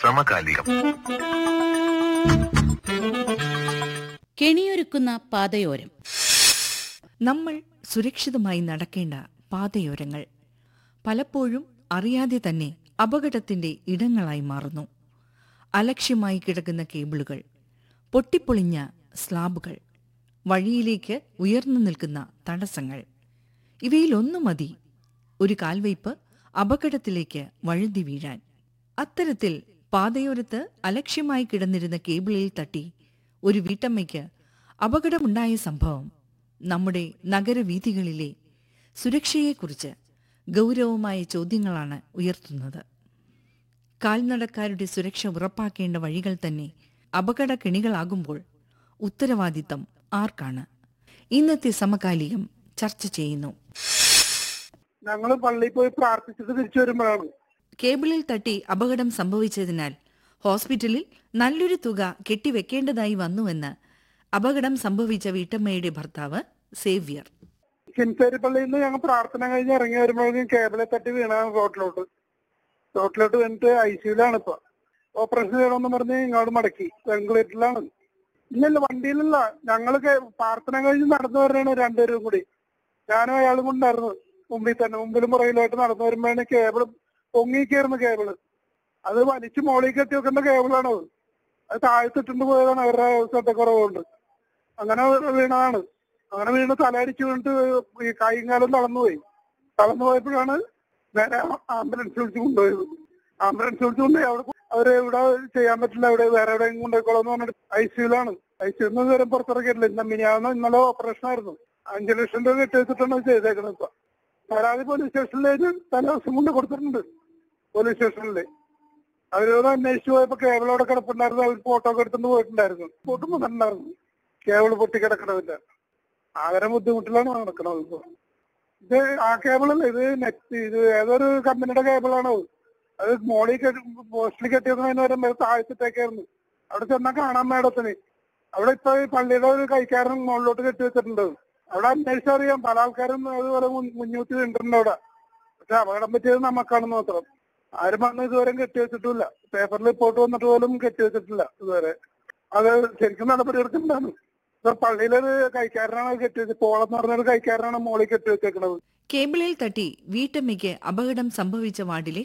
സമകാലികം കെണിയൊരുക്കുന്ന പാതയോരം നമ്മൾ സുരക്ഷിതമായി നടക്കേണ്ട പാതയോരങ്ങൾ പലപ്പോഴും അറിയാതെ തന്നെ അപകടത്തിന്റെ ഇടങ്ങളായി മാറുന്നു അലക്ഷ്യമായി കിടക്കുന്ന കേബിളുകൾ പൊട്ടിപ്പൊളിഞ്ഞ സ്ലാബുകൾ വഴിയിലേക്ക് ഉയർന്നു നിൽക്കുന്ന തടസ്സങ്ങൾ ഇവയിലൊന്നു മതി ഒരു കാൽവയ്പ് അപകടത്തിലേക്ക് വഴുതി വീഴാൻ അത്തരത്തിൽ പാതയോരത്ത് അലക്ഷ്യമായി കിടന്നിരുന്ന കേബിളിൽ തട്ടി ഒരു വീട്ടമ്മയ്ക്ക് അപകടമുണ്ടായ സംഭവം നമ്മുടെ നഗരവീഥികളിലെ സുരക്ഷയെക്കുറിച്ച് ഗൗരവമായ ചോദ്യങ്ങളാണ് ഉയർത്തുന്നത് കാൽനടക്കാരുടെ സുരക്ഷ ഉറപ്പാക്കേണ്ട വഴികൾ തന്നെ അപകട കെണികളാകുമ്പോൾ ഉത്തരവാദിത്തം ആർക്കാണ് ഇന്നത്തെ സമകാലികം ചർച്ച ചെയ്യുന്നു ഞങ്ങള് പള്ളിയിൽ പോയി പ്രാർത്ഥിച്ചിട്ട് തിരിച്ചു വരുമ്പോഴാണ് കേബിളിൽ തട്ടി അപകടം സംഭവിച്ചതിനാൽ ഹോസ്പിറ്റലിൽ നല്ലൊരു തുക കെട്ടിവെക്കേണ്ടതായി വന്നുവെന്ന് അപകടം സംഭവിച്ച വീട്ടമ്മയുടെ ഭർത്താവ് സേവ്യർ കിൻസേരി പള്ളിയിൽ നിന്ന് ഞങ്ങൾ പ്രാർത്ഥന കഴിഞ്ഞ് ഇറങ്ങി വരുമ്പോഴേക്കും കേബിളെ തട്ടി വീണാണ് റോട്ടിലോട്ട് റോട്ടിലോട്ട് വീണിട്ട് ഐ സിയിലാണ് ഇപ്പൊ ഓപ്പറേഷൻ ചെയ്യണമെന്ന് പറഞ്ഞ് ഇങ്ങോട്ട് മടക്കി വെന്റിലേറ്ററിലാണ് ഇല്ലല്ല വണ്ടിയിലല്ല ഞങ്ങള് കേ- പ്രാർത്ഥന കഴിഞ്ഞ് നടന്നു വരണാണ് രണ്ടുപേരും കൂടി ഞാനും അയാളും കൊണ്ടായിരുന്നു മുമ്പിൽ തന്നെ മുമ്പിലും പുറകിലായിട്ട് നടന്നു വരുമ്പോഴാണ് കേബിൾ പൊങ്ങിക്കായിരുന്നു കേബിള് അത് വലിച്ചു മോളിൽ കെട്ടി വെക്കേണ്ട കേബിളാണ് അത് അത് താഴ്ത്തിട്ടുണ്ട് പോയതാണ് അവരുടെ ശ്രദ്ധക്കുറവുകൊണ്ട് അങ്ങനെ വീണതാണ് അങ്ങനെ വീണ് തലയടിച്ച് വീണിട്ട് ഈ കൈയും കാലം തളർന്നുപോയി തളർന്നു പോയപ്പോഴാണ് നേരെ ആംബുലൻസ് വിളിച്ച് കൊണ്ടുപോയത് ആംബുലൻസ് വിളിച്ച് കൊണ്ടുപോയി അവിടെ അവര് ഇവിടെ ചെയ്യാൻ പറ്റില്ല അവിടെ വേറെ എവിടെയും കൊണ്ടുപോയിക്കോളാം എന്ന് പറഞ്ഞിട്ട് ഐ സിയിലാണ് ഐ സിയിൽ നിന്ന് വരെ പുറത്തിറക്കിയിട്ടില്ല ഇന്ന മിനിയാന്ന് ഇന്നലെ ഓപ്പറേഷൻ ആയിരുന്നു അഞ്ചു ലക്ഷം രൂപ കെട്ടി വെച്ചിട്ടാണ് അത് ചെയ്തേക്കുന്നത് ഇപ്പൊ പരാതി പോലീസ് സ്റ്റേഷനിലേക്ക് തലേ ദിവസം കൊണ്ട് കൊടുത്തിട്ടുണ്ട് പോലീസ് സ്റ്റേഷനില് അവരോട് അന്വേഷിച്ചു പോയപ്പോ കേബിൾ അവിടെ കിടപ്പുണ്ടായിരുന്നു അവർ ഫോട്ടോ ഒക്കെ എടുത്തുകൊണ്ട് പോയിട്ടുണ്ടായിരുന്നു ഫോട്ടോ വന്നിട്ടുണ്ടായിരുന്നു കേബിൾ പൊട്ടി കിടക്കണതിന്റെ ആകെ ബുദ്ധിമുട്ടിലാണ് നടക്കണത് ഇപ്പൊ ഇത് ആ കേബിളല്ല ഇത് നെറ്റ് ഇത് ഏതൊരു കമ്പനിയുടെ കേബിളാണ് അത് മോളിൽ കെട്ടി പോസ്റ്റിൽ കെട്ടിയതിന് വരെ താഴ്ത്തിട്ടേക്കായിരുന്നു അവിടെ ചെന്നാൽ കാണാൻ മേഡത്തിന് അവിടെ ഇപ്പൊ ഈ പള്ളിയുടെ ഒരു കൈക്കാരൻ മുകളിലോട്ട് കെട്ടി വെച്ചിട്ടുണ്ട് അവിടെ അന്വേഷിച്ചറിയാം പല ആൾക്കാരും അതുപോലെ മുൻ- മുന്നൂറ്റി വീണിട്ടുണ്ട് അവിടെ പക്ഷെ അപകടം പറ്റിയത് നമുക്കാണെന്ന് മാത്രം ആരും വന്ന് ഇതുവരെ കെട്ടി വെച്ചിട്ടില്ല പേപ്പറിൽ റിപ്പോർട്ട് വന്നിട്ട് പോലും കെട്ടി വെച്ചിട്ടില്ല ഇതുവരെ അത് ശരിക്കും നടപടി എടുക്കണ്ടാണ് ഇപ്പൊ പള്ളിയിലൊരു കൈക്കാരനാണ് അത് കെട്ടി വെച്ചത് പോളെന്ന് പറഞ്ഞൊരു കൈക്കാരനാണ് മോളിൽ കെട്ടി വെച്ചേക്കണത് കേബിളിൽ തട്ടി വീട്ടമ്മയ്ക്ക് അപകടം സംഭവിച്ച വാർഡിലെ